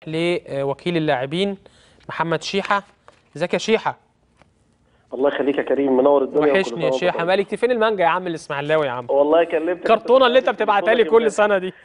لوكيل اللاعبين محمد شيحه ازيك يا شيحه الله يخليك يا كريم منور الدنيا وكل وحشني سنة يا وأنت شيحه طيب. مالك فين المانجا يا عم الاسماعيلاوي يا عم والله كلمتك الكرتونه اللي انت بتبعتها لي كل سنه دي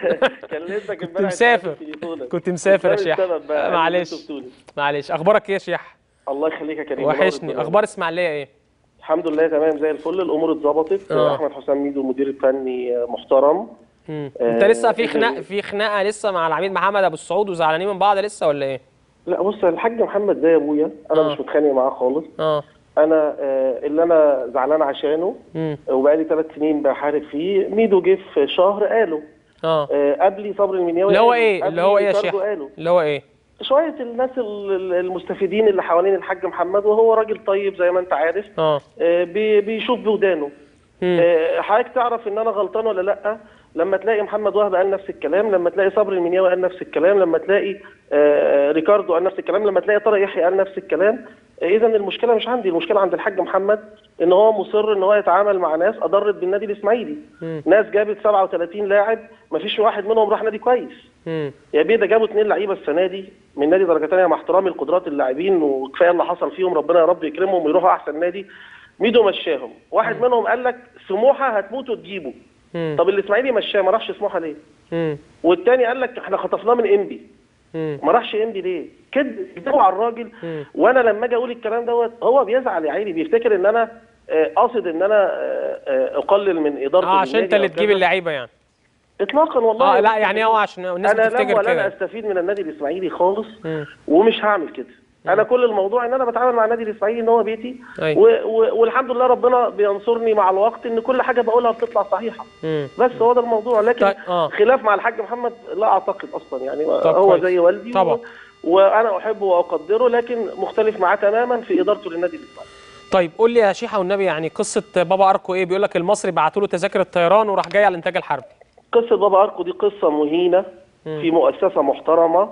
كلمتك كنت امبارح مسافر. في تليفونك. كنت مسافر يا كان شيحة. السبب بقى إن معلش. أنتوا بتقولي. معلش اخبارك ايه يا شيحه الله يخليك يا كريم منور وحشني الدنيا. اخبار اسماعيليه ايه الحمد لله تمام زي الفل الامور اتظبطت آه. احمد حسام ميدو مدير الفني محترم مم. آه، انت لسه في إذن- خناق في خناقه لسه مع العميد محمد ابو السعود وزعلانين من بعض لسه ولا ايه لا بص الحاج محمد ده يا ابويا انا آه. مش متخانق معاه خالص اه انا آه، اللي انا زعلان عشانه امم وبقالي ثلاث سنين بحارب فيه ميدو جه في شهر قاله اه آه، قبلي صبري المنياوي اللي هو قاله. ايه اللي هو قبلي ايه يا ريكاردو شيحه قاله. اللي هو ايه شويه الناس ال- ال- المستفيدين اللي حوالين الحاج محمد وهو راجل طيب زي ما انت عارف اه آه، بي- بيشوف بودانه مم. آه، حضرتك تعرف ان انا غلطان ولا لا لما تلاقي محمد وهب قال نفس الكلام لما تلاقي صبري المنياوي قال نفس الكلام لما تلاقي آه، ريكاردو قال نفس الكلام لما تلاقي طارق يحيى قال نفس الكلام اذا المشكله مش عندي المشكله عند الحاج محمد ان هو مصر ان هو يتعامل مع ناس اضرت بالنادي الاسماعيلي مم. ناس جابت 37 لاعب ما فيش واحد منهم راح نادي كويس مم. يا بيه ده جابوا اثنين لعيبه السنه دي من نادي درجه ثانيه مع احترامي لقدرات اللاعبين وكفايه اللي حصل فيهم ربنا يا رب يكرمهم ويروحوا احسن نادي ميدو مشاهم واحد منهم قال لك سموحه هتموت وتجيبه مم. طب الاسماعيلي مشاه ما راحش سموحه ليه مم. والتاني قال لك احنا خطفناه من انبي مم. ما راحش انبي ليه كده كدبوا على الراجل مم. وانا لما اجي اقول الكلام دوت هو بيزعل يا عيني بيفتكر ان انا آه، قاصد ان انا آه، آه، اقلل من ادارته اه عشان انت للنادي اللي أو تجيب كذا. اللعيبه يعني اطلاقا والله اه لا يعني هو عشان الناس انا لا بتفتكر ولا انا كده استفيد من النادي الاسماعيلي خالص مم. ومش هعمل كده انا كل الموضوع ان انا بتعامل مع النادي الاسماعيلي ان هو بيتي أيوة. و... و... والحمد لله ربنا بينصرني مع الوقت ان كل حاجه بقولها بتطلع صحيحه مم. بس هو ده الموضوع لكن طيب، آه. خلاف مع الحاج محمد لا اعتقد اصلا يعني طب هو كويس. زي والدي طبعا. و... وانا احبه واقدره لكن مختلف معاه تماما في ادارته للنادي الاسماعيلي طيب قول لي يا شيحه والنبي يعني قصه بابا اركو ايه بيقول لك المصري بعتوا له تذاكر الطيران وراح جاي على الانتاج الحربي قصه بابا اركو دي قصه مهينه في مؤسسه محترمه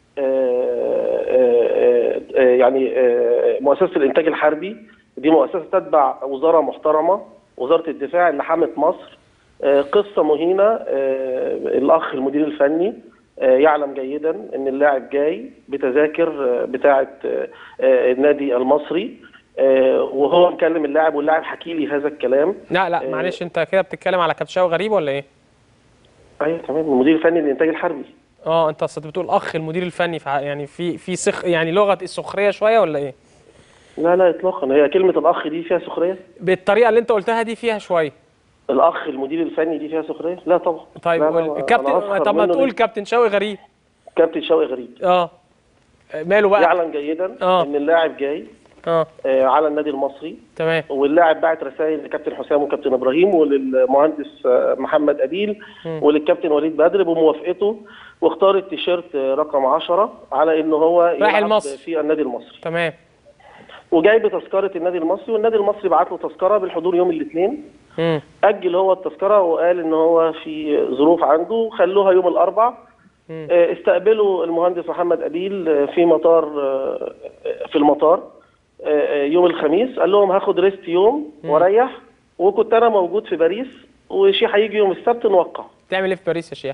آه، آه، آه، يعني آه، مؤسسه الانتاج الحربي دي مؤسسه تتبع وزاره محترمه وزاره الدفاع اللي حمت مصر آه، قصه مهينه آه، الاخ المدير الفني آه، يعلم جيدا ان اللاعب جاي بتذاكر آه، بتاعه آه، آه، النادي المصري آه، وهو مكلم اللاعب واللاعب حكي لي هذا الكلام لا لا آه. معلش انت كده بتتكلم على كابتشاو غريب ولا ايه ايوه تمام المدير الفني للانتاج الحربي اه انت اصل بتقول اخ المدير الفني فع- يعني في في سخ يعني لغه السخريه شويه ولا ايه لا لا اطلاقا هي كلمه الاخ دي فيها سخريه بالطريقه اللي انت قلتها دي فيها شويه الاخ المدير الفني دي فيها سخريه لا طبعا طيب لا لا، قول- أنا الكابتن أسخر طب ما منه تقول ليه؟ كابتن شوقي غريب كابتن شوقي غريب اه ماله بقى يعلم جيدا آه. ان اللاعب جاي اه آه، على النادي المصري تمام واللاعب بعت رسائل لكابتن حسام وكابتن ابراهيم وللمهندس آه، محمد اديل وللكابتن وليد بدر بموافقته واختار التيشيرت آه، رقم 10 على ان هو يلعب المصري. في النادي المصري تمام وجاي بتذكره النادي المصري والنادي المصري بعت له تذكره بالحضور يوم الاثنين امم اجل هو التذكره وقال ان هو في ظروف عنده خلوها يوم الاربع مم. آه، استقبلوا المهندس محمد ابيل آه، في مطار آه، آه، في المطار آه، آه، يوم الخميس قال لهم هاخد ريست يوم واريح وكنت انا موجود في باريس وشيخ هيجي يوم السبت نوقع تعمل ايه في باريس يا شيخ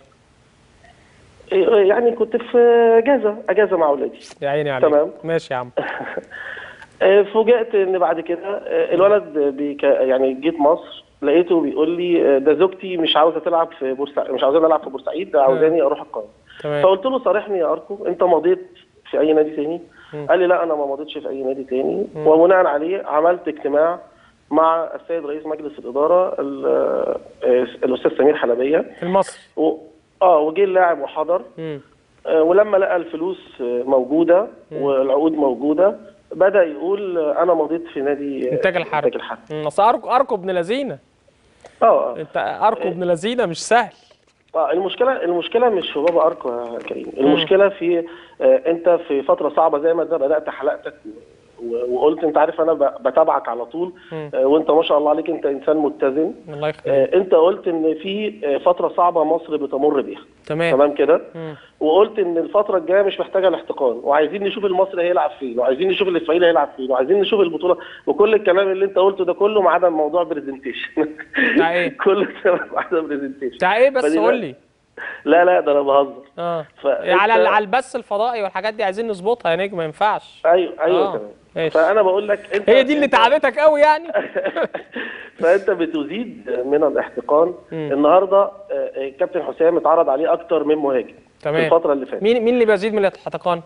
آه، يعني كنت في اجازه اجازه مع اولادي يا عيني عليك تمام. ماشي يا عم آه، فوجئت ان بعد كده آه، الولد بيك يعني جيت مصر لقيته بيقول لي آه، ده زوجتي مش عاوزه تلعب في بورسعيد مش عاوزاني العب في بورسعيد ده عاوزاني اروح القاهره تمام فقلت له صارحني يا اركو انت مضيت في اي نادي تاني قال لي لا انا ما مضيتش في اي نادي تاني وبناء عليه عملت اجتماع مع السيد رئيس مجلس الاداره ال- آه، الاستاذ سمير حلبيه المصري و... اه وجه اللاعب وحضر امم آه، ولما لقى الفلوس آه، موجوده والعقود موجوده بدا يقول آه، انا مضيت في نادي آه، انتاج الحرب انتاج الحرب مم، اصل اركو اركو ابن لذينه اه آه. انت اركو ابن لذينه مش سهل اه المشكله المشكله مش في بابا اركو يا كريم المشكله في آه انت في فتره صعبه زي ما انت بدات حلقتك و- وقلت انت عارف انا ب- بتابعك على طول مم. آه وانت ما شاء الله عليك انت انسان متزن الله يخليك آه انت قلت ان في آه فتره صعبه مصر بتمر بيها تمام تمام كده مم. وقلت ان الفتره الجايه مش محتاجه الاحتقان وعايزين نشوف المصري هيلعب فين وعايزين نشوف الاسماعيلي هيلعب فين وعايزين نشوف البطوله وكل الكلام اللي انت قلته ده كله ما عدا موضوع برزنتيشن بتاع ايه؟ كل الكلام ما عدا برزنتيشن بتاع ايه بس فدلوقتي- قول لي لا لا ده انا بهزر اه فأنت- على على البث الفضائي والحاجات دي عايزين نظبطها يا نجم ما ينفعش ايوه ايوه آه، تمام ماشي. فانا بقول لك انت هي دي اللي أنت- تعبتك قوي يعني فانت بتزيد من الاحتقان النهارده آه، آه، كابتن حسام اتعرض عليه اكتر من مهاجم تمام. في الفتره اللي فاتت مين مين اللي بيزيد من الاحتقان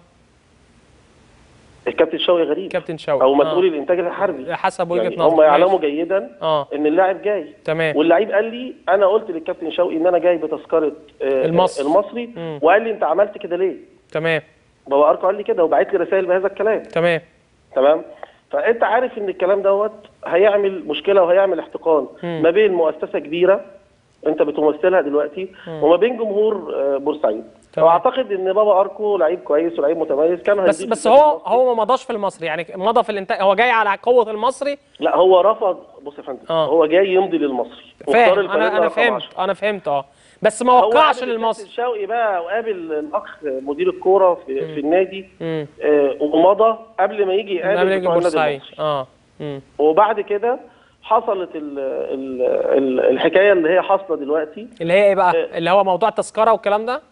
الكابتن شوقي غريب كابتن شوقي او مسؤول آه. الانتاج الحربي حسب وجهه يعني نظر هم يعلموا ماشي. جيدا اه ان اللاعب جاي تمام واللعيب قال لي انا قلت للكابتن شوقي ان انا جاي بتذكره آه، المصري. المصري مم. وقال لي انت عملت كده ليه؟ تمام بابا اركو قال لي كده وبعت لي رسائل بهذا الكلام تمام تمام فانت عارف ان الكلام دوت هيعمل مشكله وهيعمل احتقان مم. ما بين مؤسسه كبيره انت بتمثلها دلوقتي وما بين جمهور آه، بورسعيد تمام. واعتقد ان بابا اركو لعيب كويس ولعيب متميز كان بس هيضيف بس للنادي هو المصري. هو ما مضاش في المصري يعني مضى في الانتاج هو جاي على قوه المصري لا هو رفض بص يا فندم آه. هو جاي يمضي للمصري فاهم واختار انا الفريق انا رقم فهمت 10. انا فهمت اه بس ما هو وقعش قابل للمصري الكابتن شوقي بقى وقابل الاخ مدير الكوره في, في النادي امم آه، ومضى قبل ما يجي يقابل قبل يجي بتوع النادي بورسعيد المصري اه امم وبعد كده حصلت ال ال ال الحكايه اللي هي حاصله دلوقتي اللي هي ايه بقى آه. اللي هو موضوع التذكره والكلام ده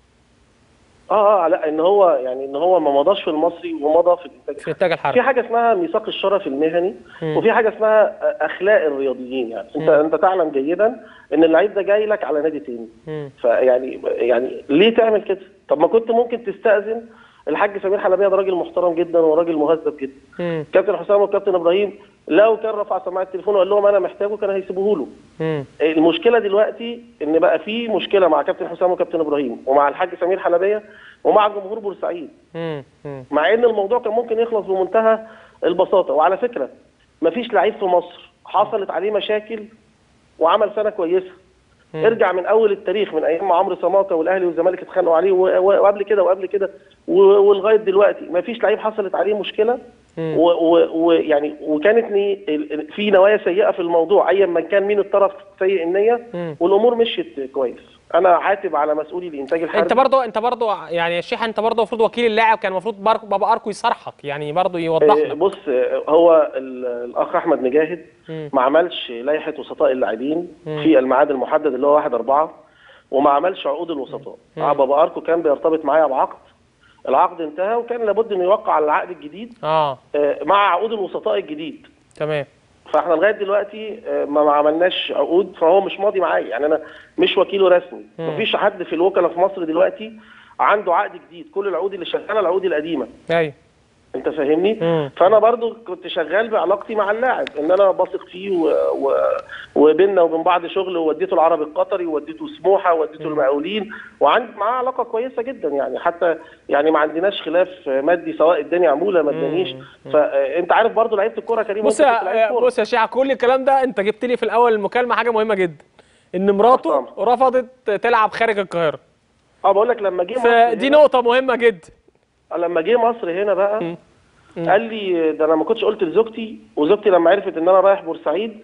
اه اه لا ان هو يعني ان هو ما مضاش في المصري ومضى في الانتاج في الانتاج في الحربي حاجه اسمها ميثاق الشرف المهني مم. وفي حاجه اسمها اخلاق الرياضيين يعني انت انت تعلم جيدا ان اللعيب ده جاي لك على نادي تاني مم. فيعني يعني ليه تعمل كده؟ طب ما كنت ممكن تستأذن الحاج سمير حلبيه ده راجل محترم جدا وراجل مهذب جدا. مم. كابتن حسام وكابتن ابراهيم لو كان رفع سماعه التليفون وقال لهم انا محتاجه كان هيسيبوه له. مم. المشكله دلوقتي ان بقى في مشكله مع كابتن حسام وكابتن ابراهيم ومع الحاج سمير حلبيه ومع جمهور بورسعيد مم. مم. مع ان الموضوع كان ممكن يخلص بمنتهى البساطه وعلى فكره مفيش لعيب في مصر حصلت عليه مشاكل وعمل سنه كويسه ارجع من اول التاريخ من ايام ما عمرو سماكه والاهلي والزمالك اتخانقوا عليه و- و- وقبل كده وقبل كده و- ولغايه دلوقتي مفيش لعيب حصلت عليه مشكله مم. ويعني وكانت ني- ال- ال- في نوايا سيئه في الموضوع ايا من كان مين الطرف سيء النيه مم. والامور مشيت كويس انا عاتب على مسؤولي الانتاج الحربي انت برضه انت برضه يعني يا شيخ انت برضه المفروض وكيل اللاعب كان المفروض بار- بابا اركو يصارحك يعني برضه يوضح آه، لك بص آه، هو ال- الاخ احمد مجاهد مم. ما عملش لائحه وسطاء اللاعبين مم. في الميعاد المحدد اللي هو 1 4 وما عملش عقود الوسطاء مع بابا اركو كان بيرتبط معايا بعقد العقد انتهى وكان لابد انه يوقع على العقد الجديد اه آه، مع عقود الوسطاء الجديد تمام فاحنا لغايه دلوقتي آه، ما ما عملناش عقود فهو مش ماضي معايا يعني انا مش وكيله رسمي مم. مفيش حد في الوكلاء في مصر دلوقتي عنده عقد جديد كل العقود اللي شغاله العقود القديمه ايوه انت فاهمني مم. فانا برضو كنت شغال بعلاقتي مع اللاعب ان انا بثق فيه و... و... وبيننا وبين بعض شغل ووديته العربي القطري ووديته سموحه ووديته المقاولين وعندي معاه علاقه كويسه جدا يعني حتى يعني ما عندناش خلاف مادي سواء اداني عموله ما ادانيش فانت عارف برضو لعيبه الكوره كريم بص ممكن تبقى لعيب يا كورة. بص يا شيعة كل الكلام ده انت جبت لي في الاول المكالمه حاجه مهمه جدا ان مراته طبعا. رفضت تلعب خارج القاهره اه بقول لك لما جه مصر فدي هنا- نقطه مهمه جدا لما جه مصر هنا بقى قال لي ده انا ما كنتش قلت لزوجتي وزوجتي لما عرفت ان انا رايح بورسعيد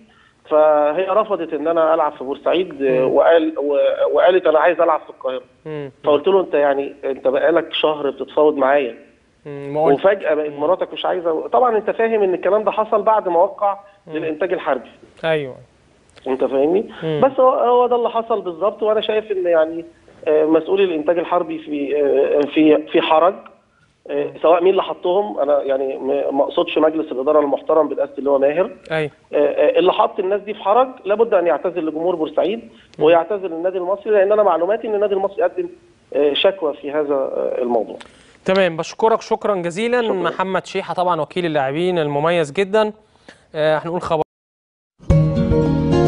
فهي رفضت ان انا العب في بورسعيد آه، وقال و- وقالت انا عايز العب في القاهره مم. فقلت له انت يعني انت بقالك شهر بتتفاوض معايا مم. ما قلت وفجاه بقت مراتك مش عايزه طبعا انت فاهم ان الكلام ده حصل بعد ما وقع للانتاج الحربي ايوه انت فاهمني مم. بس هو هو ده اللي حصل بالظبط وانا شايف ان يعني آه، مسؤولي الانتاج الحربي في آه، في في حرج آه، سواء مين اللي حطهم انا يعني م- ما اقصدش مجلس الاداره المحترم بالاسد اللي هو ماهر ايوه آه، آه، اللي حط الناس دي في حرج لابد ان يعتذر لجمهور بورسعيد ويعتذر للنادي المصري لان انا معلوماتي ان النادي المصري قدم آه، شكوى في هذا آه، الموضوع تمام بشكرك شكرا جزيلا شكراً. محمد شيحه طبعا وكيل اللاعبين المميز جدا آه، هنقول خبر